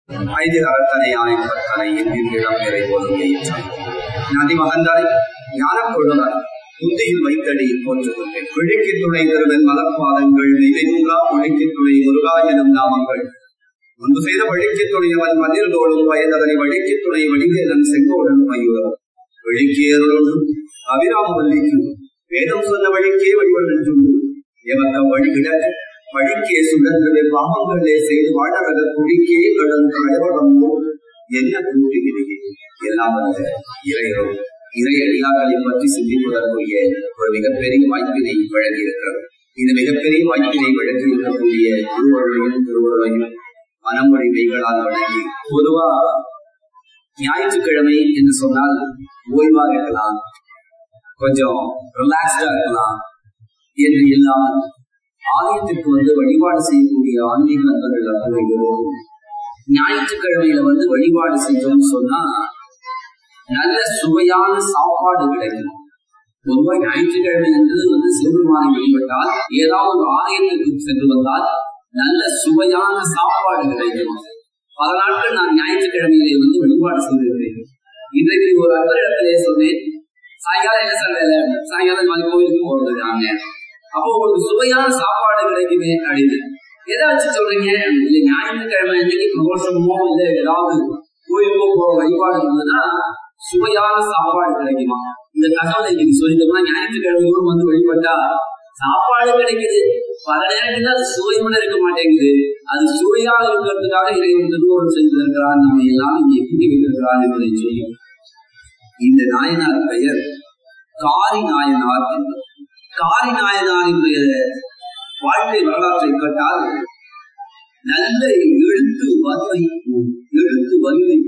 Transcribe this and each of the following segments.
ஐதிகாரத்தனை யானை பத்தனை எண்ணின் இடம் பெறை ஒழுங்கை நதி மகந்தாய் ஞானக் கொள்ளுதாய் புத்தியில் வைத்தடி போற்றுகின்றேன் விழிக்கு துணை தருவன் மலர்பாதங்கள் நிலைமுறா ஒழிக்கு துணை முருகா எனும் நாமங்கள் முன்பு செய்த வழிக்கு துணையவன் மதில் தோளும் வயததனை வழிக்கு துணை வடிவேலன் செங்கோடன் மயூரம் விழிக்கேறும் அபிராம வள்ளிக்கு வேதம் சொன்ன வழிக்கே வழிவழுந்துண்டு எவக்க வழி விடக்க வழிக்கே சுழன்று பாவங்களே செய்து வாழறத குடிக்கே கடந்து அயவடம்போ என்ன கூட்டுகிறீர்கள் எல்லாம் வந்த இறையரும் இறை அடியார்களை பற்றி சிந்திப்பதற்குரிய ஒரு மிகப்பெரிய வாய்ப்பினை வழங்கி இருக்கிறது இந்த மிகப்பெரிய வாய்ப்பினை வழங்கி இருக்கக்கூடிய திருவருளையும் திருவருளையும் மனமொழி மெய்களால் வழங்கி பொதுவா ஞாயிற்றுக்கிழமை என்று சொன்னால் ஓய்வா இருக்கலாம் கொஞ்சம் ரிலாக்ஸ்டா இருக்கலாம் என்று இல்லாமல் ஆலயத்திற்கு வந்து வழிபாடு செய்யக்கூடிய ஆன்மீக நண்பர்கள் அத்தனை பேரும் ஞாயிற்றுக்கிழமையில வந்து வழிபாடு செஞ்சோம்னு சொன்னா நல்ல சுவையான சாப்பாடு கிடைக்கும் பொதுவாக ஞாயிற்றுக்கிழமை என்று வந்து சிவபெருமானை வழிபட்டால் ஏதாவது ஒரு ஆலயத்திற்கு சென்று வந்தால் நல்ல சுவையான சாப்பாடு கிடைக்கும் பல நாட்கள் நான் ஞாயிற்றுக்கிழமையிலே வந்து வழிபாடு செய்திருக்கிறேன் இன்றைக்கு ஒரு அன்பரிடத்திலே சொன்னேன் சாயங்காலம் என்ன சார் வேலை சாயங்காலம் இந்த மாதிரி கோவிலுக்கு போறது நாங்க அப்போ உங்களுக்கு சுவையான சாப்பாடு கிடைக்குமே அப்படின்னு எதை வச்சு சொல்றீங்க இல்ல ஞாயிற்றுக்கிழமை அன்னைக்கு பிரதோஷமோ இல்ல ஏதாவது கோயிலுக்கோ போற வழிபாடு இருந்ததுன்னா சுவையான சாப்பாடு கிடைக்குமா இந்த தகவலை இன்னைக்கு சொல்லிட்டோம்னா ஞாயிற்றுக்கிழமையும் வந்து வழிபட்டா சாப்பாடு கிடைக்குது பல நேரத்துல அது சுவையுடன் இருக்க மாட்டேங்குது அது சுவையாக இருக்கிறதுக்காக இறைவன் திருவோணம் செய்திருக்கிறார் நம்ம எல்லாம் இங்கே கூட்டி வைத்திருக்கிறார் என்பதை சொல்லி இந்த நாயனார் பெயர் காரி நாயனார் என்பது காரி நாயனாரினுடைய வாழ்க்கை வரலாற்றை கேட்டால் நல்ல எழுத்து வன்மை எழுத்து வலிமை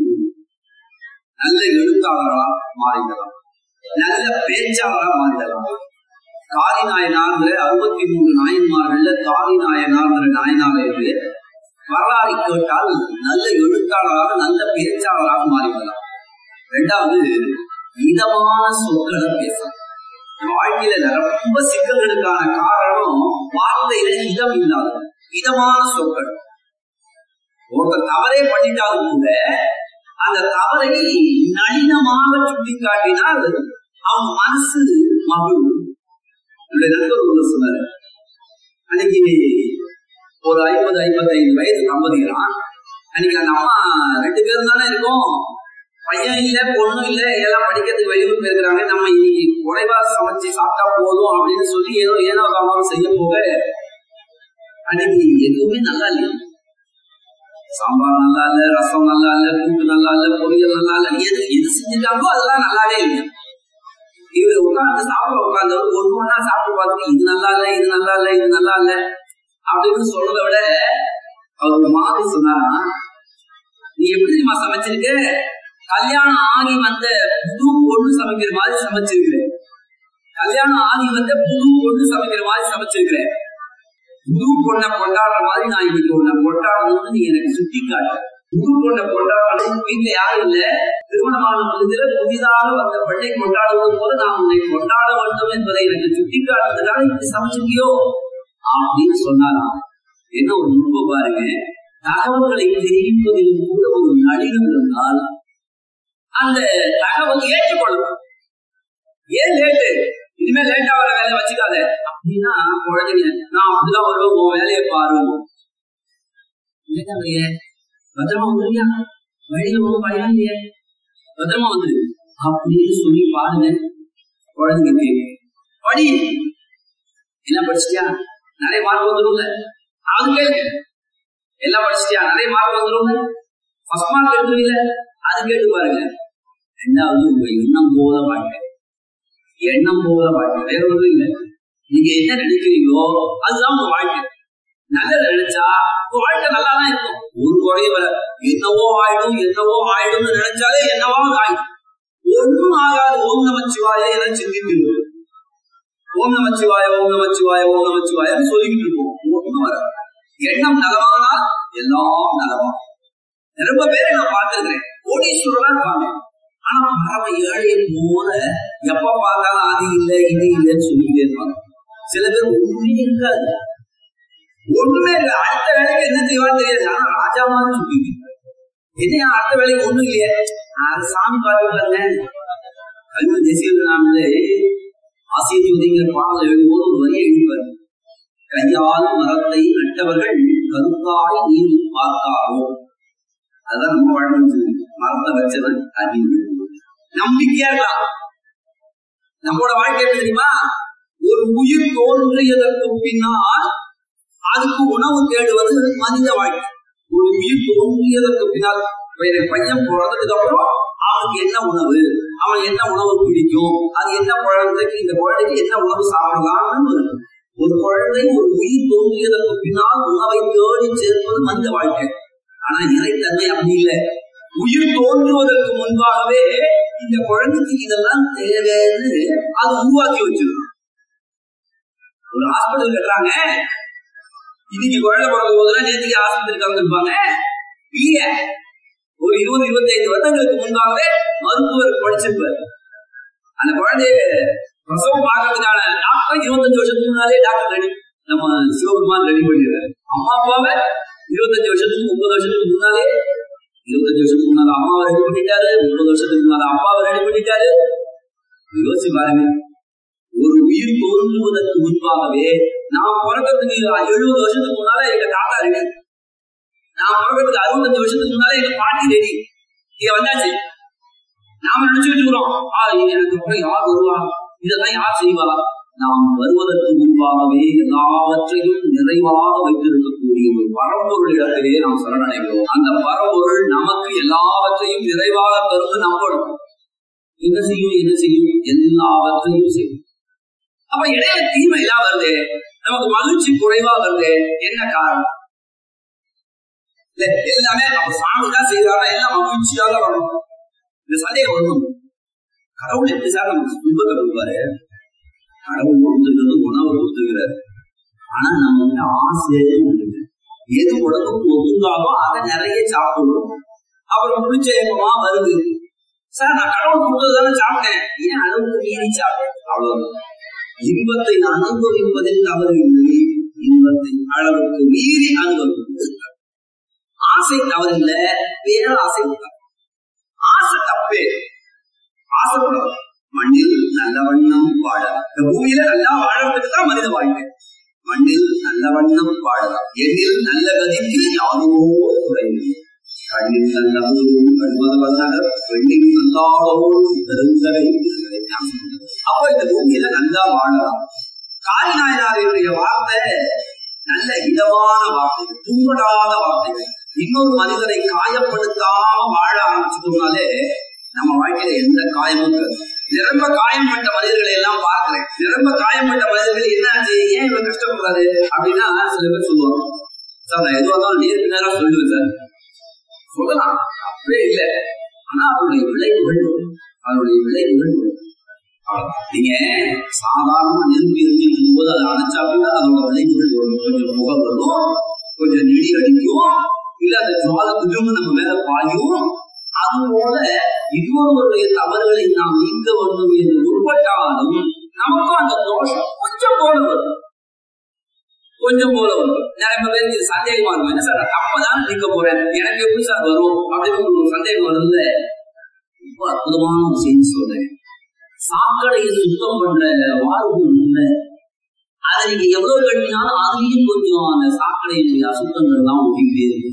நல்ல எழுத்தாளரா மாறிடலாம் நல்ல பேச்சாளரா மாறிடலாம் காரி நாயனார்ங்கிற அறுபத்தி மூணு நாயன்மார்கள்ல காரி நாயனார்ங்கிற நாயனார் என்று வரலாறை கேட்டால் நல்ல எழுத்தாளராக நல்ல பேச்சாளராக மாறிவிடலாம் இரண்டாவது இதமான சொற்களை பேசலாம் வாழ்க்கையில ரொம்ப சிக்கல்களுக்கான காரணம் வார்த்தையில இதம் இல்லாத இதமான சொற்கள் ஒருத்தர் தவறே பண்ணிட்டாலும் கூட அந்த தவறை நளினமாக சுட்டி காட்டினால் அவங்க மனசு மகிழும் என்னுடைய நண்பர் ஒருவர் சொன்னாரு அன்னைக்கு ஒரு ஐம்பது ஐம்பத்தி ஐந்து வயது தம்பதிகளாம் அன்னைக்கு அந்த அம்மா ரெண்டு பேரும் தானே இருக்கோம் பையன் இல்ல பொண்ணு இல்ல எல்லாம் படிக்கிறதுக்கு வெளியூர் போயிருக்கிறாங்க நம்ம இன்னைக்கு குறைவா சமைச்சு சாப்பிட்டா போதும் அப்படின்னு சொல்லி ஏதோ ஏனோ காலம் செய்ய போக அன்னைக்கு எதுவுமே நல்லா இல்லையா சாம்பார் நல்லா இல்ல ரசம் நல்லா இல்ல கூட்டு நல்லா இல்ல பொரியல் நல்லா இல்ல எது எது செஞ்சுட்டாங்களோ அதெல்லாம் நல்லாவே இல்லை இவர் உட்கார்ந்து சாப்பிட உட்கார்ந்து ஒரு மணி சாப்பிட்டு பார்த்துட்டு இது நல்லா இல்ல இது நல்லா இல்ல இது நல்லா இல்ல அப்படின்னு சொல்றதை விட அவர் மாறி சொன்னாரா நீ எப்படி தெரியுமா சமைச்சிருக்க கல்யாணம் ஆகி வந்த புது பொண்ணு சமைக்கிற மாதிரி சமைச்சிருக்கிற கல்யாணம் ஆகி வந்த புது பொண்ணு சமைக்கிற மாதிரி சமைச்சிருக்கிற புது பொண்ணை கொண்டாடுற மாதிரி நான் இன்னைக்கு உன்னை கொண்டாடணும்னு நீ எனக்கு சுட்டி காட்டு புது பொண்ணை கொண்டாடணும் வீட்டுல யாரும் இல்ல திருமணமான பொழுதுல புதிதாக வந்த பெண்ணை கொண்டாடுவது போது நான் உன்னை கொண்டாட வேண்டும் என்பதை எனக்கு சுட்டி காட்டுறதுக்காக இப்படி சமைச்சிருக்கியோ அப்படின்னு சொன்னாராம் என்ன ஒரு நுட்பம் பாருங்க தகவல்களை தெரிவிப்பதிலும் கூட ஒரு நளினம் இருந்தால் அந்த தகவல் ஏற்றுக்கொள்ளும் ஏன் லேட்டு இனிமே லேட்டா வர வேலை வச்சுக்காத அப்படின்னா குழந்தைங்க நான் அப்படிதான் வருவேன் உன் வேலையை பாரு பத்திரமா வந்துருக்கியா வழியில ஒன்றும் பயம் இல்லையே பத்திரமா வந்துரு அப்படின்னு சொல்லி பாருங்க குழந்தைங்க கேட்கும் படி என்ன படிச்சிட்டியா நிறைய மார்க் வந்துடும்ல அது கேளுங்க எல்லாம் படிச்சிட்டியா நிறைய மார்க் வந்துடும்ல ஃபர்ஸ்ட் மார்க் எடுத்துவீங்க அது கேட்டு பாருங்க ரெண்டாவது உங்க எண்ணம் போல வாழ்க்கை எண்ணம் போல வாழ்க்கை வேற ஒன்றும் இல்லை நீங்க என்ன நினைக்கிறீங்களோ அதுதான் உங்க வாழ்க்கை நல்லது நினைச்சா உங்க வாழ்க்கை நல்லா தான் இருக்கும் ஒரு குறையும் வர என்னவோ ஆயிடும் என்னவோ ஆயிடும்னு நினைச்சாலே என்னவோ ஆயிடும் ஒன்றும் ஆகாது ஓம் நமச்சிவாய என சிந்தித்து ஓம் நமச்சிவாய ஓம் நமச்சிவாய ஓம் நமச்சிவாயன்னு சொல்லிக்கிட்டு இருக்கோம் ஒன்றும் வராது எண்ணம் நலமானால் எல்லாம் நலமா ரொம்ப பேரை நான் பார்த்திருக்கிறேன் கோடீஸ்வரனா இருப்பாங்க ஆனா பரம ஏழை போல எப்ப பார்த்தாலும் அது இல்லை இது இல்லைன்னு சொல்லிக்கிட்டே இருப்பாங்க சில பேர் ஒண்ணுமே இருக்காது ஒண்ணுமே இல்லை அடுத்த வேலைக்கு என்ன செய்வான்னு தெரியாது ஆனா ராஜா மாதிரி சுத்திட்டு என்ன அடுத்த வேலைக்கு ஒண்ணும் இல்லையே அது சாமி பார்த்துக்கலாங்க கல்வி தேசிய நாமளே ஆசிரியங்கிற பாடல் எழுதும்போது ஒரு வரியை எழுதிப்பார் கையால் மரத்தை நட்டவர்கள் கருத்தாய் நீர் பார்த்தாரோ அதுதான் நம்ம வாழ்க்கை மரத்தை வச்சவன் அப்படின்னு நம்பிக்கையா இருக்கலாம் நம்மளோட வாழ்க்கை எப்படி தெரியுமா ஒரு உயிர் தோன்றியதற்கு பின்னால் அதுக்கு உணவு தேடுவது மனித வாழ்க்கை ஒரு உயிர் தோன்றியதற்கு பின்னால் பையன் பிறந்ததுக்கு அப்புறம் அவனுக்கு என்ன உணவு அவன் என்ன உணவு பிடிக்கும் அது என்ன குழந்தைக்கு இந்த குழந்தைக்கு என்ன உணவு சாப்பிடலாம்னு ஒரு குழந்தை ஒரு உயிர் தோன்றியதற்கு பின்னால் உணவை தேடி சேர்ப்பது மனித வாழ்க்கை ஆனா இறைத்தன்மை அப்படி இல்லை உயிர் தோன்றுவதற்கு முன்பாகவே இந்த குழந்தைக்கு இதெல்லாம் தேவைன்னு அது உருவாக்கி வச்சிருக்கும் ஒரு ஹாஸ்பிட்டல் கட்டுறாங்க இன்னைக்கு குழந்தை பிறந்த போதுலாம் நேற்றுக்கு ஆஸ்பத்திரிக்கு வந்திருப்பாங்க இல்லைய ஒரு இருபது இருபத்தி ஐந்து வருடங்களுக்கு முன்பாகவே மருத்துவர் படிச்சிருப்பார் அந்த குழந்தைய பிரசவம் பார்க்கறதுக்கான டாக்டர் இருபத்தஞ்சு வருஷத்துக்கு முன்னாலே டாக்டர் ரெடி நம்ம சிவபெருமான் ரெடி பண்ணிடுறாரு அம்மா அப்பாவை இருபத்தஞ்சு வருஷத்துக்கு முப்பது வருஷத்துக்கு முன்னாலே இருபத்தஞ்சு வருஷத்துக்கு முன்னால அம்மாவை ரெடி பண்ணிட்டாரு முப்பது வருஷத்துக்கு முன்னால அப்பாவை ரெடி பண்ணிட்டாரு யோசிச்சு பாருங்க ஒரு உயிர் தோன்றுவதற்கு முன்பாகவே நான் பிறக்கிறதுக்கு எழுபது வருஷத்துக்கு முன்னால எங்க தாத்தா ரெடி நான் பிறக்கிறதுக்கு அறுபத்தஞ்சு வருஷத்துக்கு முன்னால எங்க பாட்டி ரெடி இங்க வந்தாச்சு நாம நினைச்சு வச்சுக்கிறோம் ஆ எனக்கு அப்புறம் யார் வருவா இதெல்லாம் யார் செய்வா நாம் வருவதற்கு முன்பாகவே எல்லாவற்றையும் நிறைவாக வைத்திருக்கக்கூடிய ஒரு பரம்பொருள் இடத்திலே நாம் சரணடைகிறோம் அந்த பரம்பொருள் நமக்கு எல்லாவற்றையும் நிறைவாக தருந்து நம்பணும் என்ன செய்யும் என்ன செய்யும் எல்லாவற்றையும் செய்யும் அப்ப இடையில தீமை எல்லாம் வருது நமக்கு மகிழ்ச்சி குறைவா வருது என்ன காரணம் எல்லாமே அப்ப சாமி தான் செய்யறாங்க எல்லாம் மகிழ்ச்சியாக வரணும் இந்த சந்தேகம் வரணும் கடவுள் எப்படி சார் நமக்கு துன்பத்தை கொடுப்பாரு கடவுள் கொடுத்துருக்கிறது உணவு கொடுத்துருக்கிறாரு ஆனா நம்ம ஆசையே இருக்கு எது உடம்புக்கு ஒத்துங்காலோ அதை நிறைய சாப்பிடுவோம் அப்புறம் முடிச்ச ஏப்பமா வருது சார் நான் கடவுள் கொடுத்தது தானே சாப்பிட்டேன் ஏன் அளவுக்கு மீறி சாப்பிட்டேன் அவ்வளவுதான் இன்பத்தை அனுபவிப்பதில் தவறு இல்லை இன்பத்தை அளவுக்கு மீறி அனுபவிப்பது ஆசை தவறில்ல வேற ஆசை ஆசை தப்பே ஆசைப்படும் மண்ணில் நல்ல வண்ணம் வாழலாம் இந்த பூமியில நல்லா வாழறதுக்கு தான் மனித வாழ்க்கை மண்ணில் நல்ல வண்ணம் வாழலாம் எண்ணில் நல்ல கதிக்கு யாருமோ குறைவு கண்ணில் நல்ல கண்மதவர்கள் பெண்ணில் நல்லாவோடு பெருந்தரை அப்ப இந்த பூமியில நல்லா வாழலாம் காரி நாயனாரினுடைய வார்த்தை நல்ல இதமான வார்த்தை துன்படாத வார்த்தை இன்னொரு மனிதரை காயப்படுத்தாம வாழ ஆரம்பிச்சிட்டோம்னாலே நம்ம வாழ்க்கையில எந்த காயமும் இருக்காது நிரம்ப காயம்பட்ட மனிதர்களை எல்லாம் பார்க்கிறேன் நிரம்ப காயம்பட்ட மனிதர்கள் என்ன ஆச்சு ஏன் இவன் கஷ்டப்படுறாரு அப்படின்னா சில பேர் சொல்லுவாங்க சார் நான் எதுவாக இருந்தாலும் நேருக்கு நேரம் சொல்லுவேன் சார் சொல்லலாம் அப்படியே இல்லை ஆனா அவருடைய விளைவுகள் அவருடைய விளைவுகள் நீங்க சாதாரணமா நெருப்பு எரிஞ்சிருக்கும் போது அதை அணைச்சா கூட அதோட விளைவுகள் வரும் கொஞ்சம் முகம் வரும் கொஞ்சம் நெடி அடிக்கும் இல்ல அந்த ஜுவால குஜும் நம்ம மேல பாயும் அதுபோல இன்னொருவருடைய தவறுகளை நாம் நீக்க வேண்டும் என்று முற்பட்டாலும் நமக்கும் அந்த தோஷம் கொஞ்சம் போல வரும் கொஞ்சம் போல வரும் நிறைய பேருக்கு சந்தேகமா இருக்கும் என்ன சார் அப்பதான் நீக்க போறேன் எனக்கு எப்படி சார் வரும் அப்படின்னு ஒரு சந்தேகம் வருதுல ரொம்ப அற்புதமான ஒரு செய்தி சொல்றேன் சாக்கடையை சுத்தம் பண்ற வாழ்வு உண்மை அதை நீங்க எவ்வளவு கட்டினாலும் அதுலயும் கொஞ்சம் அந்த சாக்கடையினுடைய அசுத்தங்கள் எல்லாம் ஒட்டிக்கிட்டே இருக்கு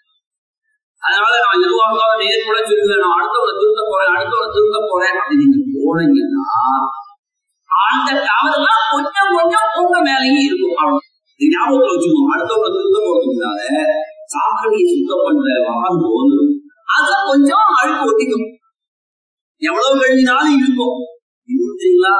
அதனால நான் எதுவாக இருந்தாலும் நேர்முறை சொல்லுவேன் நான் அடுத்தவரை திருத்த போறேன் அடுத்தவரை திருத்த போறேன் அப்படி நீங்க போனீங்கன்னா அந்த தவறுலாம் கொஞ்சம் கொஞ்சம் உங்க மேலேயும் இருக்கும் அவ்வளவு இது ஞாபகத்துல வச்சுக்கோங்க அடுத்தவங்க திருத்த போறதுனால சாக்கடையை சுத்தம் பண்ற வாகனம் போது அதுல கொஞ்சம் அழுக்கு ஒட்டிக்கும் எவ்வளவு கழிஞ்சினாலும் இருக்கும் இன்னும் தெரியுங்களா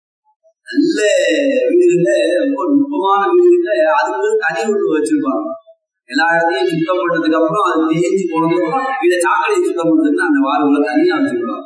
நல்ல வீடுகள்ல ரொம்ப நுட்பமான வீடுகள்ல அதுக்கு தனி ஒன்று வச்சிருப்பாங்க எல்லா இடத்தையும் சுத்தம் பண்ணதுக்கு அப்புறம் அது தேய்ச்சி போனதுக்கு அப்புறம் இதை சாக்கடையை சுத்தம் பண்றதுன்னு அந்த வாரங்களை தனியா வச்சிருப்பாங்க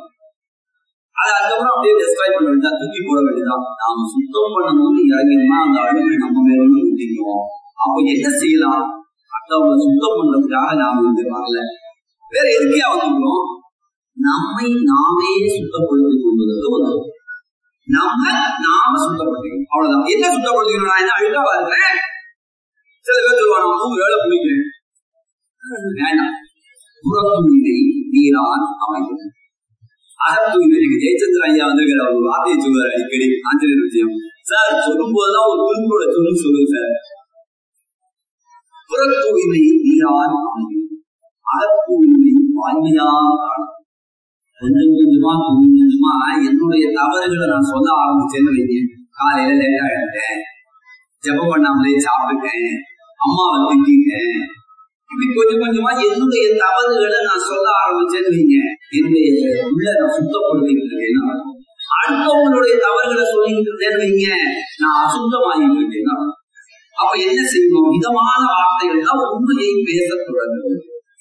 அது அதுக்கப்புறம் அப்படியே டெஸ்ட்ராய் பண்ண வேண்டியதா தூக்கி போட வேண்டியதான் நாம சுத்தம் பண்ணும்போது இறங்கினா அந்த அழுக்கு நம்ம மேலே ஊட்டிக்குவோம் அப்போ என்ன செய்யலாம் மற்றவங்க சுத்தம் பண்றதுக்காக நாம இங்க வரல வேற எதுக்கே வந்துக்கிறோம் நம்மை நாமே சுத்தப்படுத்திக் கொள்வதற்கு உதவும் நம்ம நாம சுத்தப்படுத்திக்கணும் அவ்வளவுதான் என்ன சுத்தப்படுத்திக்கணும் நான் என்ன அழுக்கா இருக்கிறேன் சில பேர் சொல்லுவாங்க நான் மூணு வேலை குளிக்கிறேன் வேண்டாம் புறத்தூய்மை நீரான் அமையும் அகத்தூய்மை நீங்க ஜெயச்சந்திர ஐயா வந்திருக்கிற ஒரு வார்த்தையை சொல்லுவார் அடிக்கடி ஆஞ்சநேயர் விஷயம் சார் சொல்லும் போதெல்லாம் ஒரு குறிப்போட சொல்லு சொல்லுங்க சார் புறத்தூய்மை நீரான் அமையும் அகத்தூய்மை வாய்மையா காணும் கொஞ்சம் கொஞ்சமா கொஞ்சம் கொஞ்சமா என்னுடைய தவறுகளை நான் சொல்ல ஆரம்பிச்சேன்னு வைங்க காலையில லேட்டா எழுந்தேன் ஜெபம் பண்ணாமலே சாப்பிட்டேன் அம்மாவை திட்டேன் இப்படி கொஞ்சம் கொஞ்சமா என்னுடைய தவறுகளை நான் சொல்ல ஆரம்பிச்சேன்னு வைங்க என்னுடைய உள்ள நான் சுத்தப்படுத்திட்டு இருக்கேன்னா அடுத்தவங்களுடைய தவறுகளை சொல்லிட்டு இருந்தேன்னு வைங்க நான் அசுத்தமாகிட்டு இருக்கேன்னா அப்ப என்ன செய்யணும் மிதமான வார்த்தைகள் தான் உண்மையை பேச தொடங்கும்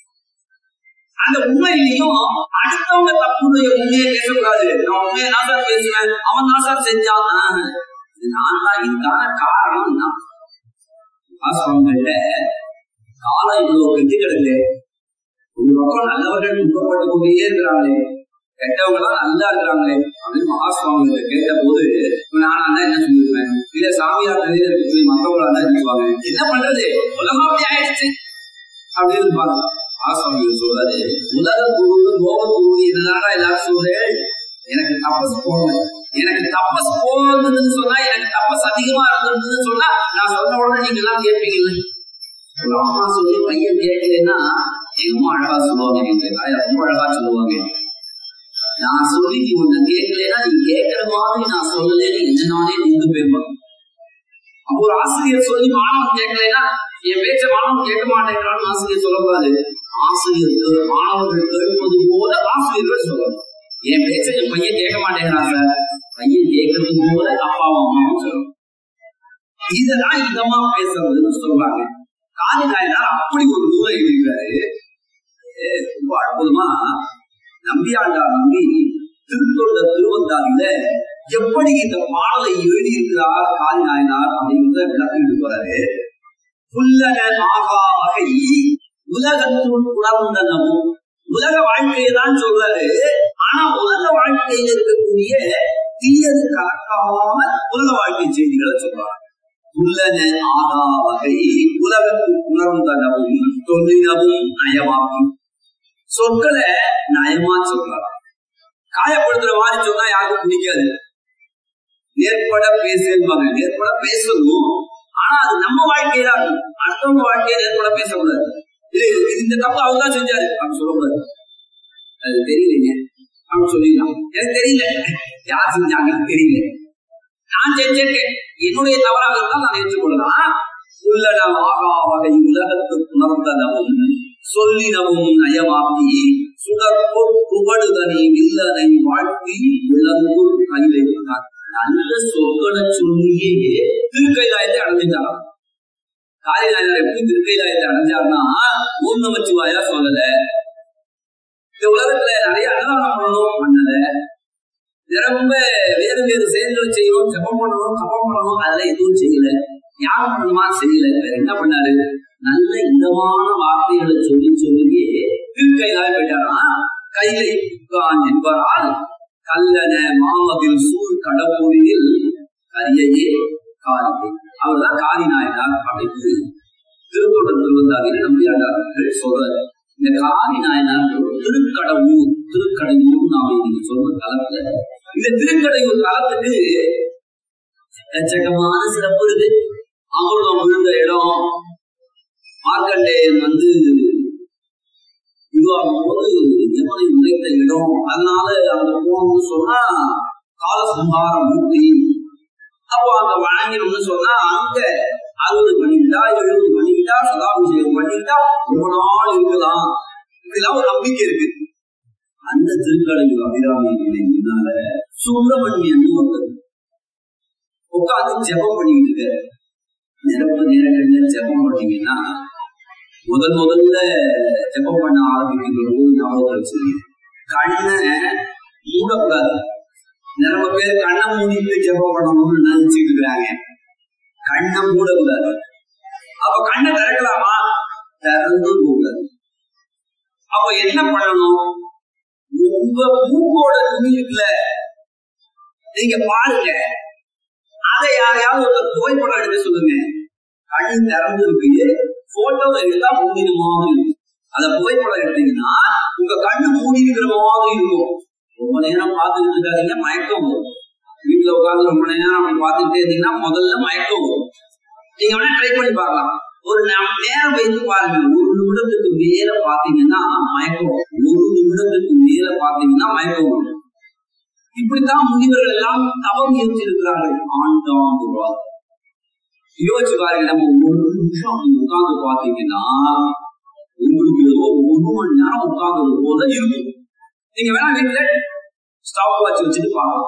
அந்த உண்மையிலையும் அடுத்தவங்க தப்புடைய உண்மையை பேசக்கூடாது நான் உண்மையை நான் சார் பேசுவேன் அவன் தான் சார் செஞ்சான் இது நான் தான் இதுக்கான காரணம் நான் வாசவங்கள்ட்ட காலம் இவ்வளவு கெட்டு கிடக்கு ஒரு பக்கம் நல்லவர்கள் துன்பப்பட்டு கொண்டே இருக்கிறாங்களே கெட்டவங்க தான் நல்லா இருக்கிறாங்களே அப்படின்னு மகாசுவாமிகிட்ட கேட்ட போது நானா தான் என்ன சொல்லிருப்பேன் இல்ல சாமியார் நிறைய இருக்கு மற்றவங்களா தான் சொல்லுவாங்க என்ன பண்றது உலகம் அப்படி ஆயிடுச்சு அப்படின்னு பாருங்க மகாசுவாமி சொல்றாரு உலக குரு லோக குரு என்னடா எல்லாரும் சொல்றேன் எனக்கு தபஸ் போகல எனக்கு தபஸ் போகுதுன்னு சொன்னா எனக்கு தபஸ் அதிகமா இருந்ததுன்னு சொன்னா நான் சொன்ன உடனே நீங்க எல்லாம் கேட்பீங்கல்ல ஒரு அம்மா சொல்லி பையன் கேட்கலன்னா எங்க அம்மா அழகா சொல்லுவாங்க எங்க தாய் ரொம்ப அழகா சொல்லுவாங்க நான் சொல்லி நீ ஒண்ணு கேட்கலன்னா நீ கேட்கிற மாதிரி நான் சொல்லலன்னு என்ன நானே நின்று போயிருப்பான் அப்போ ஒரு ஆசிரியர் சொல்லி மாணவன் கேட்கலன்னா என் பேச்ச மாணவன் கேட்க மாட்டேங்கிறான்னு ஆசிரியர் சொல்லக்கூடாது ஆசிரியர் மாணவர்கள் கேட்பது போல ஆசிரியர்கள் சொல்லணும் என் பேச்ச என் பையன் கேட்க மாட்டேங்கிறான் சார் பையன் கேட்கறது போல அப்பாவும் அம்மாவும் சொல்லணும் இதெல்லாம் இதமா பேசுறதுன்னு சொல்றாங்க காதி நாயனார் அப்படி ஒரு நூலை எழுதுகிறாரு ரொம்ப அற்புதமா நம்பியாண்டார் நம்பி திருத்தொண்ட திருவந்தாரில எப்படி இந்த பாடலை எழுதியிருக்கிறார் காதி நாயனார் அப்படிங்கிறத விளக்கிட்டு போறாரு புல்லன ஆகா வகை உலகத்துள் உணர்ந்தனவும் உலக வாழ்க்கையை தான் சொல்றாரு ஆனா உலக வாழ்க்கையில் இருக்கக்கூடிய தீயது கலக்காம உலக வாழ்க்கை செய்திகளை சொல்றாரு உள்ளன ஆகா வகை உலகத்தில் உணர்ந்தனவும் தொழிலவும் நயமாகும் சொற்களை நயமா சொல்றாரு காயப்படுத்துற மாதிரி சொன்னா யாருக்கும் பிடிக்காது நேர்பட பேசுவாங்க நேர்பட பேசணும் ஆனா அது நம்ம வாழ்க்கையில அடுத்தவங்க வாழ்க்கையை நேர்பட பேசக்கூடாது இது இந்த தப்பு அவங்க தான் செஞ்சாரு அப்படின்னு சொல்லக்கூடாது அது தெரியலைங்க அப்படின்னு சொல்லிடலாம் எனக்கு தெரியல யார் செஞ்சாங்கன்னு தெரியல நான் செஞ்சிருக்கேன் என்னுடைய தவறாக இருந்தால் நான் ஏற்றுக்கொள்ளலாம் உள்ளன ஆகா வகை உலகத்து உணர்ந்தனவும் சொல்லினவும் நயமாக்கி சுடற்போர் புகழுதனை வில்லனை வாழ்த்தி விளங்கு கையிலை நல்ல சொற்களை சொல்லியே திருக்கைலாயத்தை அடைஞ்சிட்டாராம் காளிநாயனர் எப்படி திருக்கைலாயத்தை அடைஞ்சார்னா ஓம் நமச்சிவாயா சொல்லல இந்த உலகத்துல நிறைய அன்னதானம் பண்ணணும் பண்ணல ரொம்ப வேறு வேறு செயல்களை செய்யணும் ஜபம் பண்ணணும் தபம் பண்ணணும் அதெல்லாம் எதுவும் செய்யல யாரும் பண்ணணுமா செய்யல வேற என்ன பண்ணாரு நல்ல இதமான வார்த்தைகளை சொல்லி சொல்லியே திருக்கைலாய போயிட்டாரா கைலை புக்கான் என்பதால் கல்லன மாமதில் சூழ் கடப்பூரில் கரியையே காரியை அவர்தான் காரி நாயனார் அப்படின்னு திருக்கோட்டம் திருவந்தாரில் நம்பியாண்டார்கள் சொல்றாரு இந்த காரி நாயனார் திருக்கடவுர் திருக்கடையூர் நாம நீங்க சொன்ன காலத்துல இந்த திருக்கடையூர் காலத்துக்கு எக்கச்சக்கமான சிறப்பு இருக்கு அமிர்தம் விழுந்த இடம் மார்க்கண்டேயன் வந்து இதுவாகும் போது யமனை உழைத்த இடம் அதனால அங்க போகணும்னு சொன்னா காலசம்ஹாரம் மூர்த்தி அப்போ அங்க வணங்கணும்னு சொன்னா அங்க அறுபது பண்ணிக்கிட்டா எழுபது பண்ணிக்கிட்டா சதாபிஷேகம் பண்ணிக்கிட்டா ரொம்ப நாள் இருக்கலாம் இப்படிலாம் ஒரு நம்பிக்கை இருக்கு அந்த திருக்கடையூர் அபிராமி முன்னால சுப்பிரமணியன் ஒருத்தர் உட்காந்து ஜெபம் பண்ணிட்டு இருக்காரு நிரப்பு நேரங்கள்ல ஜெபம் பண்ணீங்கன்னா முதல் முதல்ல ஜெபம் பண்ண ஆரம்பிக்கிற போது ஞாபகம் வச்சுருங்க கண்ணை மூடக்கூடாது நிறைய பேர் கண்ணை மூடிட்டு ஜெபம் பண்ணணும்னு நினைச்சிட்டு இருக்கிறாங்க கண்ணை மூடக்கூடாது அப்ப கண்ணை திறக்கலாமா திறந்து கூடாது அப்ப என்ன பண்ணணும் உங்க மூக்கோட துணி இருக்குல்ல நீங்க பாருங்க அதை யாரையாவது ஒரு புகைப்படம் எடுக்க சொல்லுங்க கண் திறந்து இருக்கு போட்டோ எடுத்தா மூடின மாதிரி அந்த புகைப்படம் எடுத்தீங்கன்னா உங்க கண்ணு மூடி இருக்கிற மாதிரி இருக்கும் ரொம்ப நேரம் பார்த்துக்கிட்டு இருக்காதீங்க மயக்கம் வரும் வீட்டுல உட்கார்ந்து ரொம்ப நேரம் அப்படி பார்த்துக்கிட்டே இருந்தீங்கன்னா முதல்ல மயக்கம் வரும் நீங்க வேணா ட்ரை பண்ணி பார்க்கலாம் ஒரு நம்- நேரம் வைத்து பாருங்க ஒரு நிமிடத்துக்கு மேல பாத்தீங்கன்னா மயக்கம் வரும். ஒரு நிமிடத்துக்கு மேல பாத்தீங்கன்னா மயக்கம் வரும் இப்படித்தான் முனிவர்கள் எல்லாம் தவம் இருக்கிறார்கள் ஆண்டாண்டு வாழ் யோசிச்சு பாருங்க நம்ம ஒரு நிமிஷம் அப்படி உட்கார்ந்து பாத்தீங்கன்னா உங்களுக்கு ஏதோ ஒரு மணி நேரம் உட்கார்ந்தது போல இருக்கும் நீங்க வேணா வீட்டுல ஸ்டாப் வாட்ச் வச்சுட்டு பார்க்கலாம்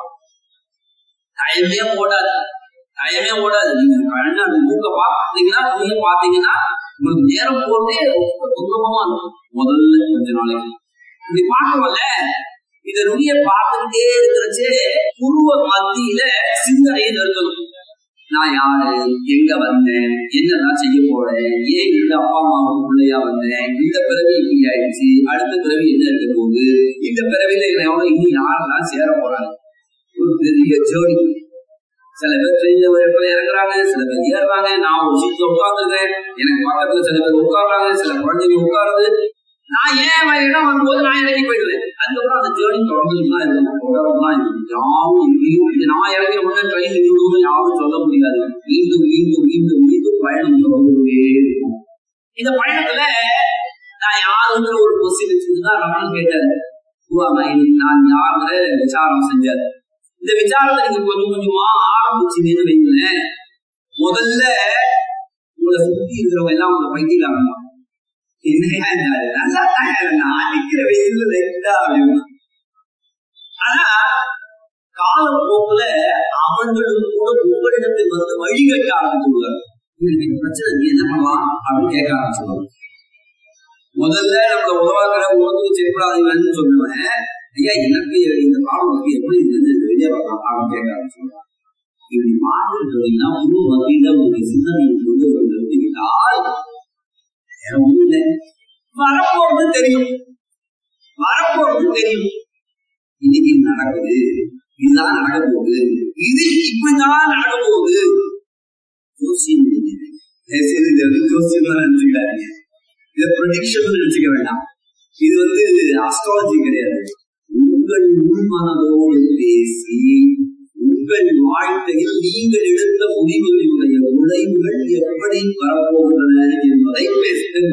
டைமே ஓடாது டைமே ஓடாது நீங்க கண்ண மூக்க பார்த்தீங்கன்னா நீங்க பாத்தீங்கன்னா உங்களுக்கு நேரம் போட்டே ரொம்ப துன்பமா இருக்கும் முதல்ல கொஞ்ச நாளைக்கு இப்படி பார்க்கணும்ல இத நுனிய பார்த்துக்கிட்டே இருக்கிறச்சே புருவ மத்தியில சிந்தனையை நிறுத்தணும் நான் யாரு எங்க வந்தேன் என்னதான் செய்ய போறேன் ஏன் இந்த அப்பா அம்மாவுக்கு பிள்ளையா வந்தேன் இந்த பிறவி இப்படி ஆயிடுச்சு அடுத்த பிறவி என்ன இருக்க போகுது இந்த பிறவியில எவ்வளவு இன்னும் யாரெல்லாம் சேர போறாங்க ஒரு பெரிய ஜேர்னி சில பேர் ட்ரெயின்ல ஒரு இடத்துல இறங்குறாங்க சில பேர் ஏறுறாங்க நான் ஒரு சீட்ல உட்காந்துருக்கேன் எனக்கு பக்கத்துல சில பேர் உட்காடுறாங்க சில குழந்தைங்க உட்காருது நான் ஏன் இடம் வரும்போது நான் இறங்கி போயிடுவேன் அதுக்கப்புறம் அந்த ஜேர்னி தொடர்ந்துட்டு தான் இருக்கணும் தொடர்ந்து தான் இருக்கணும் யாரும் எங்கேயும் இது நான் இறங்கிய உடனே ட்ரெயின் நின்று யாரும் சொல்ல முடியாது மீண்டும் மீண்டும் மீண்டும் மீண்டும் பயணம் தொடர்ந்துட்டே இருக்கும் இந்த பயணத்துல நான் யாருங்கிற ஒரு கொஸ்டின் வச்சுதான் ரமணன் கேட்டாரு உருவாங்க நான் யாருங்கிற விசாரம் செஞ்சாரு இந்த விசாரத்தை நீங்க கொஞ்சம் கொஞ்சமா ஆரம்பிச்சீங்கன்னு வைங்களேன் முதல்ல உங்களை சுத்தி இருக்கிறவங்க எல்லாம் உங்களை பைத்தியக்காரங்க என்னையா இருந்தாரு நல்லா தான் இருந்தான் அடிக்கிற வெயில்ல லைட்டா அப்படின்னு ஆனா காலப்போக்குல அவர்களும் கூட உங்களிடத்தில் வந்து வழிகட்ட ஆரம்பிச்சுடுவார் எனக்கு பிரச்சனை நீ என்ன பண்ணலாம் அப்படின்னு கேட்க ஆரம்பிச்சுடுவாங்க முதல்ல நம்மள உருவாக்குற உணவுக்கு செயல்படாதீங்கன்னு சொல்லுவேன் ஐயா எனக்கு இந்த பாடம் எப்படி இருந்தது வெளியே வரலாம் அப்படின்னு கேட்க ஆரம்பிச்சுடுவாங்க இப்படி பார்த்துட்டு இருந்தீங்கன்னா முழு வகையில உங்களுடைய சிந்தனையை கொண்டு வந்து நிறுத்திவிட்டால் வேற ஒண்ணும் இல்லை வரப்போறது தெரியும் வரப்போறது தெரியும் இன்னைக்கு இது நடக்குது இதுதான் நடக்க போகுது இது இப்படிதான் நடக்க போகுது ஜோசியம் தெரியுது. தயவு செய்து இதை வந்து ஜோசியம் தான் நினைச்சுக்காதீங்க இதை ப்ரொடிக்ஷன் நினைச்சுக்க வேண்டாம் இது வந்து அஸ்ட்ராலஜி கிடையாது உங்கள் உள்மனதோடு பேசி உங்கள் வாழ்க்கையில் நீங்கள் எடுத்த முடிவுகளுடைய விளைவுகள் எப்படி வரப்போகின்றன என்பதை பேசுங்கள்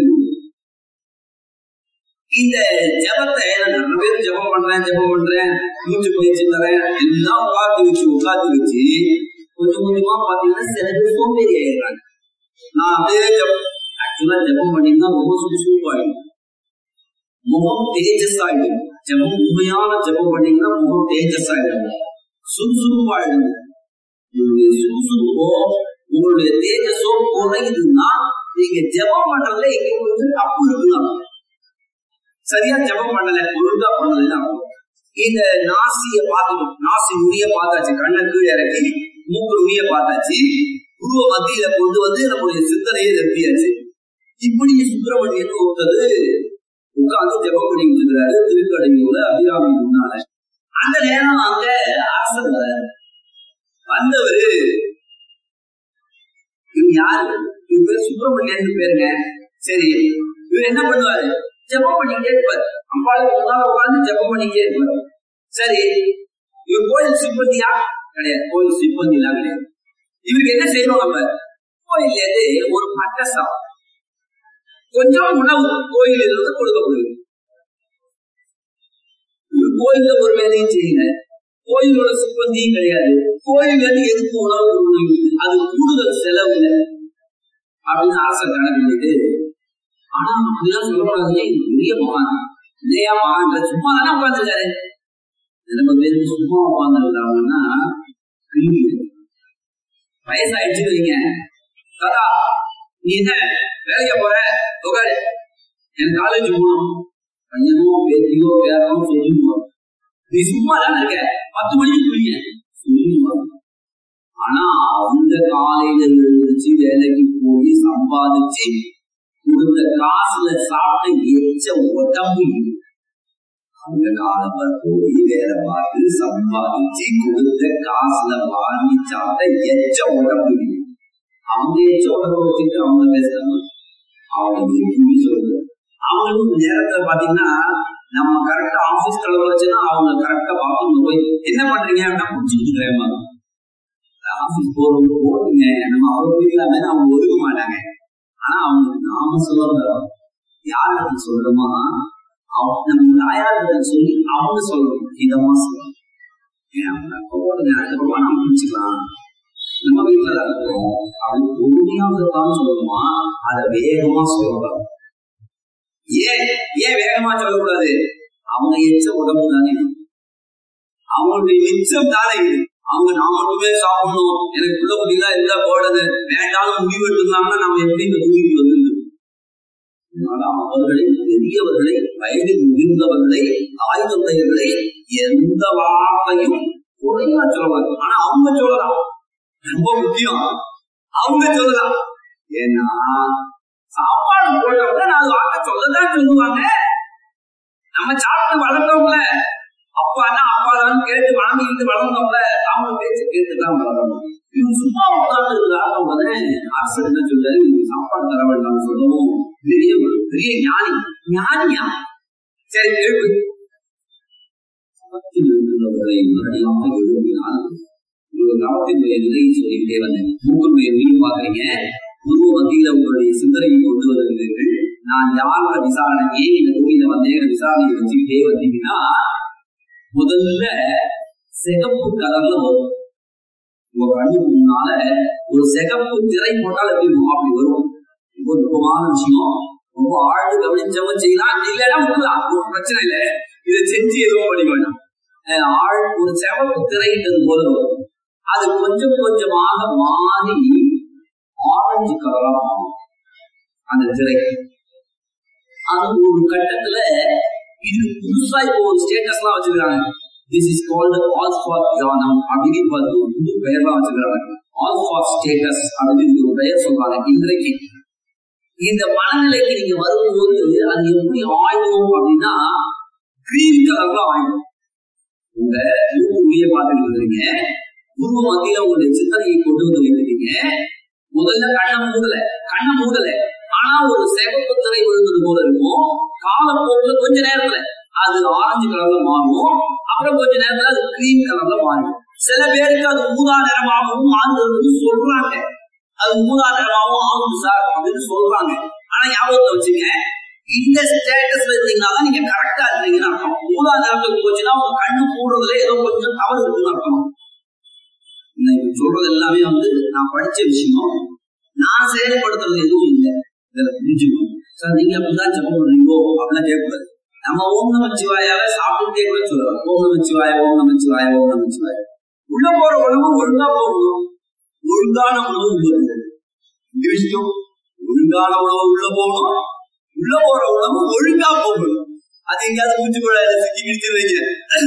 இந்த ஜபத்தை நான் நிறைய பேர் ஜபம் பண்றேன் ஜபம் பண்றேன் மூச்சு பயிற்சி தரேன் எல்லாம் உட்காந்து வச்சு உட்காந்து வச்சு கொஞ்சம் கொஞ்சமா பாத்தீங்கன்னா சில பேர் சோம்பேறி ஆயிடுறாங்க நான் அப்படியே ஜபம் ஆக்சுவலா ஜபம் பண்ணிங்கன்னா ரொம்ப சுறுசுறுப்பாயிடும் முகம் தேஜஸ் ஆயிடும் ஜபம் உண்மையான ஜபம் பண்ணீங்கன்னா முகம் தேஜஸ் ஆயிடும் சுறுசுறுப்பாயிடும் உங்களுடைய சுறுசுறுப்போ உங்களுடைய தேஜஸோ குறையுதுன்னா நீங்க ஜபம் பண்றதுல எங்க கொஞ்சம் தப்பு இருக்கலாம் சரியா ஜபம் பண்ணல ஒழுங்கா பண்ணல இந்த நாசிய பார்த்துட்டோம் நாசி நுனிய பார்த்தாச்சு கண்ணை கீழே இறக்கி மூக்கு நுனிய பார்த்தாச்சு குருவ மத்தியில கொண்டு வந்து நம்முடைய சிந்தனையை நிறுத்தியாச்சு இப்படி சுப்பிரமணியன் ஒருத்தர் உட்கார்ந்து ஜபம் பண்ணிட்டு இருக்கிறாரு திருக்கடையூர்ல அபிராமி முன்னால அந்த நேரம் அங்க அரசர் வராரு. வந்தவரு இவங்க யாரு இவங்க பேர் சுப்பிரமணியன் பேருங்க சரி இவர் என்ன பண்ணுவாரு ஜெபம் பண்ணிக்கிட்டே இருப்பாரு அம்பாளுக்கு முன்னால உட்கார்ந்து ஜெபம் பண்ணிக்கிட்டே இருப்பாரு சரி இவர் கோயில் சிப்பந்தியா கிடையாது கோயில் சிப்பந்தி எல்லாம் கிடையாது இவருக்கு என்ன செய்யணும் நம்ம கோயில்ல இருந்து ஒரு பட்டசம் கொஞ்சம் உணவு கோயிலில் இருந்து கொடுக்கப்படுது இவர் கோயில்ல ஒரு வேலையும் செய்யல கோயிலோட சிப்பந்தியும் கிடையாது கோயில்ல இருந்து எதுக்கு உணவு கொடுக்கணும் அது கூடுதல் செலவு இல்லை அப்படின்னு அரசர் கணக்கு பண்ணிட்டு ஆனா அப்படிலாம் சொல்லக்கூடாது இது பெரிய மகான் இல்லையா மகான் சும்மா தானே உட்காந்துருக்காரு ரொம்ப பேருக்கு சும்மா உட்காந்துருக்காங்கன்னா வயசாயிடுச்சு வைங்க தாத்தா நீ என்ன வேலைக்கு போற உட்காரு எனக்கு காலேஜ் போகணும் பையனோ பேத்தியோ பேரோ சொல்லிடுவோம் நீ சும்மா தானே இருக்க பத்து மணிக்கு குளிங்க சொல்லிடுவாங்க ஆனா அவங்க காலையில எழுந்திருச்சு வேலைக்கு போய் சம்பாதிச்சு கொடுத்த காசுல சாப்பிட்ட எச்ச உடம்பு அவங்க காலப்ப போய் வேலை பார்த்து சம்பாதிச்சு கொடுத்த காசுல வாங்கி சாப்பிட்ட எச்ச உடம்பு அவங்க எச்ச உடம்பு வச்சுட்டு அவங்க பேசுறாங்க அவங்க எப்படி சொல்றது அவங்களுக்கு நேரத்துல பாத்தீங்கன்னா நம்ம கரெக்டா ஆபீஸ் கலவை வச்சுன்னா அவங்க கரெக்டா பாத்ரூம்ல போய் என்ன பண்றீங்க அப்படின்னா முடிச்சுட்டு இருக்கிறேன் ஆபீஸ் போறவங்க போட்டுங்க நம்ம அவ்வளவு பிரிக்கலாமே அவங்க ஒதுக்க மாட்டாங்க ஆனா அவங்களுக்கு நாம சொல்ல யாருக்கு சொல்றோமா அவங்க நம்ம தாயார்கிட்ட சொல்லி அவங்க சொல்லணும் இதமா சொல்லணும் ஏன் அவங்க போடுங்க அதுக்கப்புறமா நம்ம முடிச்சுக்கலாம் நம்ம வீட்டுல தான் இருக்கிறோம் அவங்க பொறுமையாக இருக்கான்னு சொல்லணுமா அதை வேகமா சொல்லக்கூடாது ஏன் ஏன் வேகமா சொல்லக்கூடாது அவங்க எச்ச உடம்பு தானே அவங்களுடைய நிச்சயம் தானே இது அவங்க நான் மட்டுமே சாப்பிடணும் எனக்கு பிள்ளை குட்டிகளா இருந்தா போடுறது வேண்டாம் முடிவு எடுத்துருந்தாங்கன்னா நம்ம எப்படி இந்த பூமிக்கு வந்துருந்தோம் அதனால அவர்களை பெரியவர்களை வயதில் முதிர்ந்தவர்களை தாய் தந்தையர்களை எந்த வார்த்தையும் குறைவா சொல்லக்கூடாது ஆனா அவங்க சொல்லலாம் ரொம்ப முக்கியம் அவங்க சொல்லலாம் ஏன்னா சாப்பாடு போட்டவங்க நாலு வார்த்தை சொல்லதான் சொல்லுவாங்க நம்ம சாப்பிட்டு வளர்ந்தவங்கள அப்பானா அப்பாதான் கேட்டு வாங்கிட்டு வளர்ந்தவங்கள அவங்க பேச்சு கேட்டுதான் வளரணும் இவங்க சும்மா உட்கார்ந்து இருக்கிறாங்க அரசு என்ன சொல்றாரு இவங்க சாப்பாடு தர வேண்டாம் சொல்லவும் பெரிய பெரிய ஞானி ஞானியா சரி கேள்வி சமத்தில் இருந்தவர்களை உடனடியாக எழுப்பினால் உங்க கவனத்தினுடைய நிலையை சொல்லிக்கிட்டே வந்தேன் மூக்கனுடைய மீன் பாக்குறீங்க குரு மத்தியில உங்களுடைய சிந்தனையை கொண்டு வருகிறீர்கள் நான் யாரோட விசாரணை ஏன் இந்த கோயில வந்தேன் விசாரணையை வச்சுக்கிட்டே வந்தீங்கன்னா முதல்ல சிகப்பு கலர்ல வரும் உங்க கண்ணு முன்னால ஒரு சிகப்பு திரை போட்டால் எப்படி இருக்கும் அப்படி வரும் ரொம்ப நுட்பமான விஷயம் ரொம்ப ஆழ்ந்து கவனிச்சவங்க செய்யலாம் இல்லைன்னா விடலாம் ஒரு பிரச்சனை இல்லை இதை செஞ்சு எதுவும் பண்ணி வேண்டாம் ஆழ் ஒரு சிவப்பு திரைன்றது போல வரும் அது கொஞ்சம் கொஞ்சமாக மாறி ஆரஞ்சு கலரா மாறும் அந்த திரை அது ஒரு கட்டத்துல இது புதுசா இப்போ ஒரு ஸ்டேட்டஸ் எல்லாம் வச்சிருக்காங்க this is called all for தியானம் அப்படின்னு இப்போ அது ஒரு புது பெயர்லாம் வச்சிருக்காங்க ஆல் ஃபார் ஸ்டேட்டஸ் அப்படின்னு ஒரு பெயர் சொல்றாங்க இன்றைக்கு இந்த மனநிலைக்கு நீங்க வரும்போது அது எப்படி ஆயிடும் அப்படின்னா கிரீன் கலர்ல ஆயிடும் உங்க மூக்குரிய பார்த்துட்டு இருக்கீங்க குரு மத்தியில உங்களுடைய சிந்தனையை கொண்டு வந்து வைக்கிறீங்க முதல்ல கண்ணை மூடல கண்ணை மூடல ஆனா ஒரு சிவப்பு திரை விழுந்தது போல இருக்கும் காலப்போக்குல கொஞ்ச நேரத்துல அது ஆரஞ்சு கலர்ல மாறும் அப்புறம் கொஞ்ச நேரத்துல அது கிரீம் கலர்ல மாறும் சில பேருக்கு அது ஊதா நிறமாகவும் மாறுதுன்னு சொல்றாங்க அது ஊதா நிறமாகவும் ஆகுது சார் அப்படின்னு சொல்றாங்க ஆனா ஞாபகத்தை வச்சுங்க இந்த ஸ்டேட்டஸ்ல இருந்தீங்கன்னா தான் நீங்க கரெக்டா இருக்கீங்கன்னு அர்த்தம் ஊதா நிறத்துக்கு போச்சுன்னா உங்க கண்ணு கூடுறதுல ஏதோ கொஞ்சம் தவறு இருக்குன்னு அர்த்தம் இன்னைக்கு சொல்றது எல்லாமே வந்து நான் படிச்ச விஷயம் நான் செயல்படுத்துறது எதுவும் இல்லை இதுல புரிஞ்சுக்கணும் சார் நீங்க அப்படிதான் ஜப்பம் பண்றீங்களோ அப்படிலாம் கேட்கக்கூடாது நம்ம ஓம் நமச்சிவாயாவே சாப்பிட்டுட்டே கூட சொல்லலாம் ஓம் நமச்சிவாய ஓம் நமச்சிவாய ஓம் நமச்சிவாய உள்ள போற உணவு ஒழுங்கா போகணும் ஒழுங்கான உணவு உள்ள போகணும் இந்த விஷயம் ஒழுங்கான உணவு உள்ள போகணும் உள்ள போற உணவு ஒழுங்கா போகணும் அது எங்கேயாவது மூச்சு கூட சிக்கி கிடிச்சு வைங்க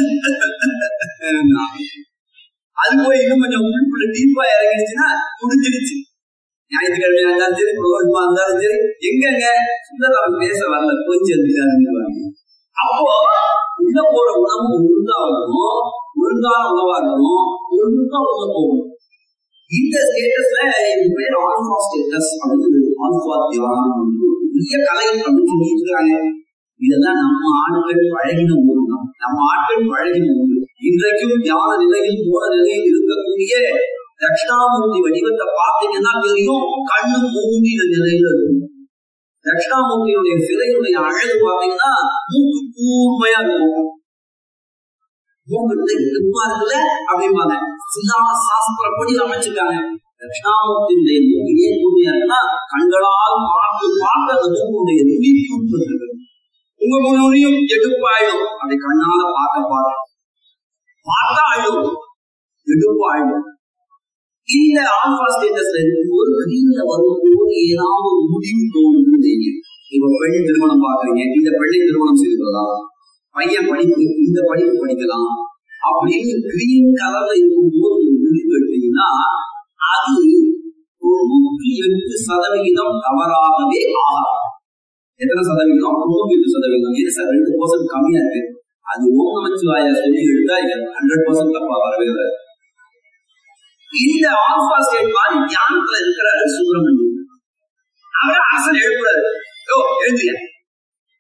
அது போய் இன்னும் கொஞ்சம் உள்ளுக்குள்ள டீப்பா இறங்கிடுச்சுன்னா முடிஞ்சிடுச்சு ஞாயிற்றுக்கிழமையா இருந்தாலும் சரி புரோகமா இருந்தாலும் சரி எங்கங்க சுந்தரம் பேச வரல கொஞ்சம் இருக்காருன்னு அப்போ உள்ள போற உணவு ஒழுங்கா இருக்கணும் ஒழுங்கான உணவா இருக்கணும் ஒழுங்கா உள்ள போகணும் இந்த ஸ்டேட்டஸ்ல இது பேர் ஆல்பா ஸ்டேட்டஸ் அப்படின்னு ஆல்பா தியானம் பெரிய கலை அப்படின்னு சொல்லிட்டு இருக்காங்க இதெல்லாம் நம்ம ஆட்கள் பழகின ஒன்று தான் நம்ம ஆட்கள் பழகின ஒன்று இன்றைக்கும் தியான நிலையில் போன நிலையில் இருக்கக்கூடிய தட்சிணாமூர்த்தி வடிவத்தை பார்த்தீங்கன்னா தெரியும் கண்ணு மூங்கின நிலையில இருக்கும் தட்சிணாமூர்த்தியுடைய சிலையுடைய அழகு பார்த்தீங்கன்னா மூக்கு கூர்மையா இருக்கும் மூக்கு எதுப்பா இருக்குல்ல அப்படிம்பாங்க சிலா சாஸ்திரப்படி அமைச்சிருக்காங்க தட்சிணாமூர்த்தியுடைய மூக்கு ஏன் கூர்மையா இருக்குன்னா கண்களால் பார்த்து பார்த்து அந்த மூக்குடைய துடிப்பு பெற்றிருக்கு உங்க முன்னோடியும் எடுப்பாயிடும் அப்படி கண்ணால பார்க்க பார்க்க பார்த்தா ஆயிடும் எடுப்பாயிடும் இந்த ஆல்பா ஸ்டேட்டஸ்ல இருக்கும்போது வெளியில வரும்போது ஏதாவது ஒரு முடிவு தோணுது இப்ப பெண் திருமணம் பாக்குறீங்க இந்த பெண்ணை திருமணம் செய்து கொள்ளலாம் பையன் படிப்பு இந்த படிப்பு படிக்கலாம் அப்படின்னு கிரீன் கலர்ல இருக்கும்போது ஒரு முடிவு எடுத்தீங்கன்னா அது தொண்ணூற்றி எட்டு சதவிகிதம் தவறாகவே ஆகாது எத்தனை சதவீதம் தொண்ணூத்தி எட்டு சதவீதம் ஏன் சார் ரெண்டு பர்சன்ட் கம்மியா இருக்கு அது ஓம் நமச்சிவாய சொல்லி எடுத்தா ஹண்ட்ரட் பர்சன்ட் தப்பா வரவே வராது இந்த ஆல்பா ஸ்டேட் மாதிரி தியானத்துல இருக்கிறாரு சுப்பிரமணியம் அவர் அரசன் எழுப்புறாரு ஓ எழுந்தியா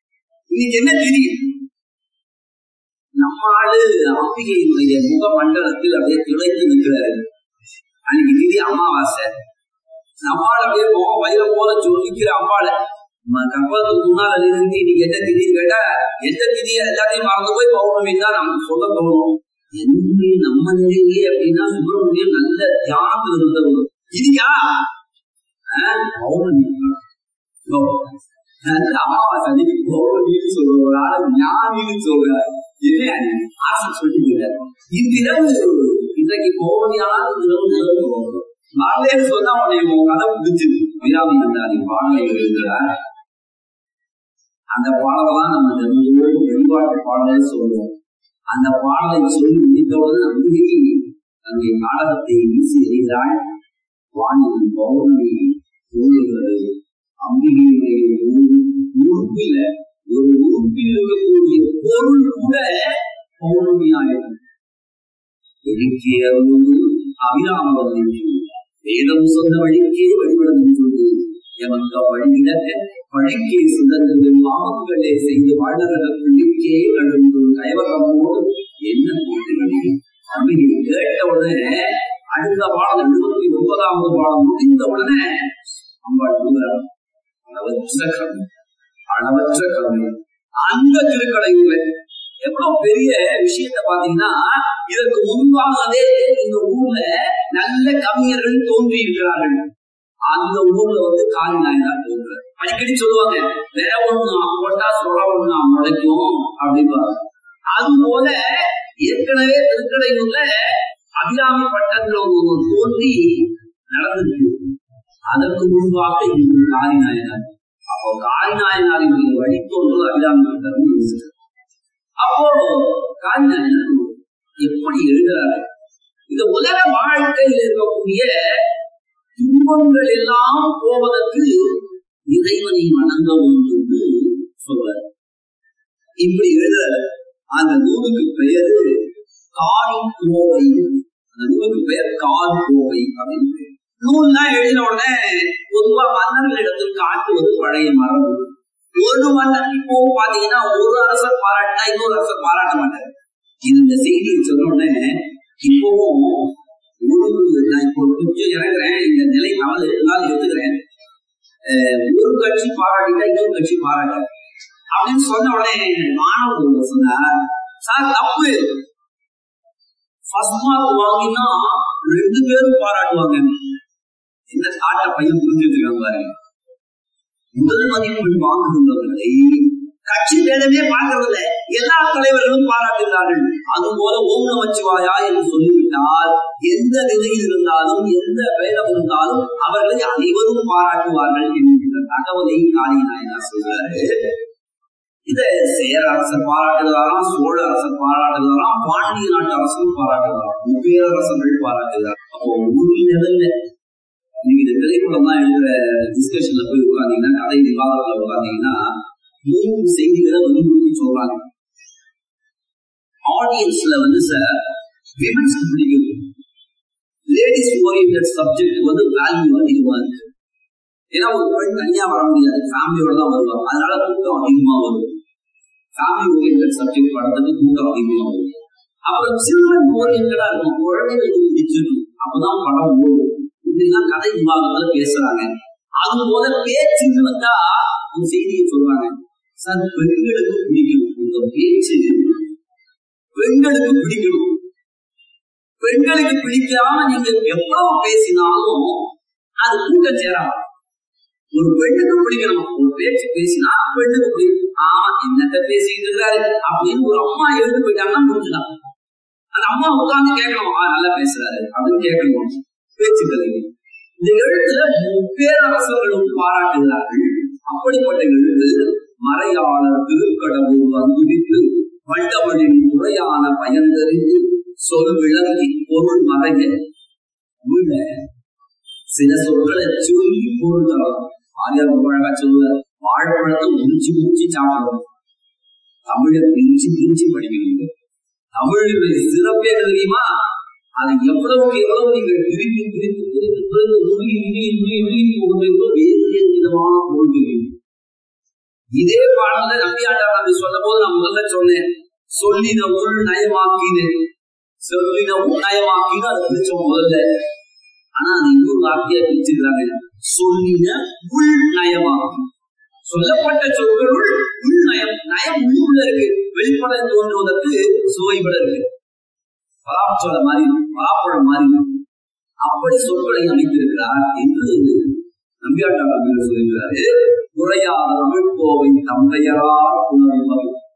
இன்னைக்கு என்ன தெரியும் நம்ம ஆளு அம்பிகையினுடைய முக மண்டலத்தில் அப்படியே திளைத்து நிற்கிறாரு அன்னைக்கு திதி அமாவாசை நம்மால் அப்படியே முகம் வயிற போல சொல்லிக்கிற அம்பாளை கற்பத்துக்கு முன்னால நிறுத்தி இன்னைக்கு என்ன திதின்னு கேட்டா எந்த திதி எல்லாத்தையும் மறந்து போய் பௌர்ணமி தான் நமக்கு சொல்ல தோணும் என்ன நம்ம நிலையே அப்படின்னா சுப்பிரமணியம் நல்ல தியானத்தில் இருந்தவர் இதுக்கா பௌர்ணமி நல்ல அமாவாசை அன்னைக்கு பௌர்ணமின்னு சொல்ற ஒரு ஆளு ஞானின்னு சொல்றாரு என்ன ஆசை சொல்லிக்கிறார் இன்றிரவு இன்றைக்கு பௌர்ணமியான இரவு நிலவு வரலேன்னு சொன்னா உன்னை உன் கதை முடிஞ்சுது வீராமி நந்தாரி பாடலை எழுதுகிறார் அந்த பாடலாம் நம்ம தினந்தோறும் வெளிப்பாட்டு பாடலை சொல்லுவோம் அந்த பாடலை சொல்லி முடித்தவுடன் அம்பிகை தன்னுடைய நாடகத்தை வீசி எறிகிறாள் வானில் பௌர்ணமி தோன்றுகிறது அம்பிகையுடைய உறுப்பில ஒரு உறுப்பில் இருக்கக்கூடிய பொருள் கூட பௌர்ணமியாயிடும் வெளிக்கே அருள் அபிராமவன் வேதம் சொன்ன வழிக்கே வழிபடம் சொல்லு எமக்கு வழிவிடக்க வழிக்கே சுதந்திரம் பாவங்களே செய்து வாழ்நர்கள் பிள்ளைக்கே நடுங்கும் கைவகமோடு என்ன கூட்டுகிறேன் அம்பிகை கேட்ட உடனே அடுத்த பாடல் இருபத்தி ஒன்பதாவது பாடம் முடிந்த உடனே அம்பாள் கூறுகிறார் அளவற்ற கருணை அளவற்ற கருணை அந்த திருக்கடையூர்ல எவ்வளவு பெரிய விஷயத்த பாத்தீங்கன்னா இதற்கு முன்பாகவே இந்த ஊர்ல நல்ல கவிஞர்கள் தோன்றி இருக்கிறார்கள் அந்த ஊர்ல வந்து காலி நாயனார் தோன்றார் அடிக்கடி சொல்லுவாங்க வேற ஒண்ணு போட்டா சொல்ல ஒண்ணு முளைக்கும் அப்படிம்பாங்க அது போல ஏற்கனவே திருக்கடையூர்ல அபிராமி பட்டங்கள் ஒன்று தோன்றி நடந்திருக்கு அதற்கு முன்பாக இன்று காரி நாயனார் அப்போ காரி நாயனாரினுடைய வழித்தோன்று அபிராமி பட்டர் அப்போ காரி நாயனார் எப்படி எழுதுறாரு இந்த உலக வாழ்க்கையில் இருக்கக்கூடிய துன்பங்கள் எல்லாம் போவதற்கு இறைவனை வணங்க வேண்டும் என்று சொல்றார் இப்படி எழுதுறாரு அந்த நூலுக்கு பெயர் கால் கோவை அந்த நூலுக்கு பெயர் கால் கோவை அப்படின்னு பெயர். நூல்லாம் எழுதின உடனே பொதுவா மன்னர்கள் இடத்தில் காட்டுவது பழைய மரபு ஒரு மன்னர் இப்போ பாத்தீங்கன்னா ஒரு அரசர் பாராட்டினா இன்னொரு அரசர் பாராட்ட மாட்டார் இந்த செய்தியை சொன்ன உடனே இப்பவும் ஒரு நான் இப்போ கொஞ்சம் இறங்குறேன் இந்த நிலை தவறு இருந்தாலும் எடுத்துக்கிறேன் அஹ் ஒரு கட்சி பாராட்டிட்டா இன்னொரு கட்சி பாராட்ட அப்படின்னு சொன்ன உடனே மாணவர் ஒருவர் சொன்னார் சார் தப்பு ஃபர்ஸ்ட் மார்க் வாங்கினா ரெண்டு பேரும் பாராட்டுவாங்க என்ன தாட்ட பையன் புரிஞ்சுட்டு இருக்காங்க பாருங்க முதல் மதிப்பெண் வாங்குகின்றவர்களை கட்சி பேதமே பார்க்கறதில்ல எல்லா தலைவர்களும் பாராட்டுகிறார்கள் அதுபோல ஓம் நமச்சிவாயா என்று சொல்லிவிட்டால் எந்த நிலையில் இருந்தாலும் எந்த பேதம் இருந்தாலும் அவர்களை அனைவரும் பாராட்டுவார்கள் என்கின்ற தகவலை காளி நாயனார் சொல்றாரு இத சேர அரசர் பாராட்டுகிறாராம் சோழ அரசர் பாராட்டுகிறாராம் பாண்டிய நாட்டு அரசரும் பாராட்டுகிறாராம் பேரரசர்கள் பாராட்டுகிறார் அப்போ ஒரு லெவல்ல நீங்க இந்த திரைப்படம் தான் எழுதுற டிஸ்கஷன்ல போய் உட்காந்தீங்கன்னா கதை விவாதத்துல உட்காந்தீங்கன்னா மூணு செய்திகளை வலியுறுத்தி சொல்றாங்க ஆடியன்ஸ்ல வந்து சார் விமன்ஸ் பிடிக்கும் லேடிஸ் ஓரியன்ட் சப்ஜெக்ட் வந்து வேல்யூ அதிகமா இருக்கு ஏன்னா ஒரு பெண் தனியா வர முடியாது ஃபேமிலியோட தான் வருவாங்க அதனால கூட்டம் அதிகமா வரும் ஃபேமிலி ஓரியன்ட் சப்ஜெக்ட் படத்துக்கு கூட்டம் அதிகமா வரும் அப்புறம் சில்ட்ரன் ஓரியன்டா இருக்கும் குழந்தைகளுக்கு பிடிச்சிருக்கும் அப்பதான் படம் ஓடும் இப்படிலாம் கதை விவாதத்துல பேசுறாங்க அது போல பேச்சுன்னு வந்தா ஒரு செய்தியை சொல்றாங்க சார் பெண்களுக்கு பிடிக்கணும் உங்க பேச்சு பெண்களுக்கு பிடிக்கணும் பெண்களுக்கு பிடிக்காம நீங்க எவ்வளவு பேசினாலும் அது கூட்டம் சேராது ஒரு பெண்ணுக்கு பிடிக்கணும் ஒரு பேச்சு பேசினா பெண்ணுக்கு பிடிக்கும் ஆமா என்னத்த பேசிக்கிட்டு இருக்கிறாரு அப்படின்னு ஒரு அம்மா எழுந்து போயிட்டாங்கன்னா முடிஞ்சுதான் அந்த அம்மா உட்கார்ந்து கேட்கணும் ஆ நல்லா பேசுறாரு அப்படின்னு கேட்கணும் பேச்சுக்களை இந்த எழுத்துல முப்பேரரசர்களும் பாராட்டுகிறார்கள் அப்படிப்பட்ட எழுத்து மறையாளர் திருக்கடவுள் வந்துவிட்டு வண்டவழின் முறையான பயன்தறிந்து சொல் விளங்கி பொருள் மறைய உள்ள சில சொற்களை சொல்லி பொருள் தரலாம் ஆரியார் ரொம்ப அழகா சொல்லுவார் வாழைப்பழத்தை முடிச்சு முடிச்சு சாப்பிடணும் தமிழை பிரிச்சு பிரிச்சு படிக்கிறீங்க தமிழுடைய சிறப்பே தெரியுமா அதை எவ்வளவுக்கு எவ்வளவு நீங்கள் பிரித்து பிரித்து பிரித்து பிரித்து நுழுகி நுழுகி நுழுகி நுழுகி போகிறீங்களோ வேறு வேறு விதமான பொருள் தெரியும் இதே பாடல நம்பியாண்டார் நம்பி சொன்ன போது நான் முதல்ல சொன்னேன் சொல்லின உள் நயமாக்கினு சொல்லின உள் நயமாக்கினு அதை பிரிச்சோம் முதல்ல ஆனா அது இன்னொரு வார்த்தையா பிரிச்சிருக்காங்க சொல்லின உள் நயமாக்கி சொல்லப்பட்ட சொற்களுள் உள் நயம் நயம் உள்ளுக்குள்ள இருக்கு வெளிப்பட தோன்றுவதற்கு சுவைபட இருக்கு பலாப்பழம் மாதிரி பலாப்பழம் மாதிரி அப்படி சொற்களை அமைத்திருக்கிறார் என்று நம்பியாட்டார் நம்பிகள் சொல்லுகிறாரு குறையாத தமிழ் கோவை தந்தையரால் உணர்வு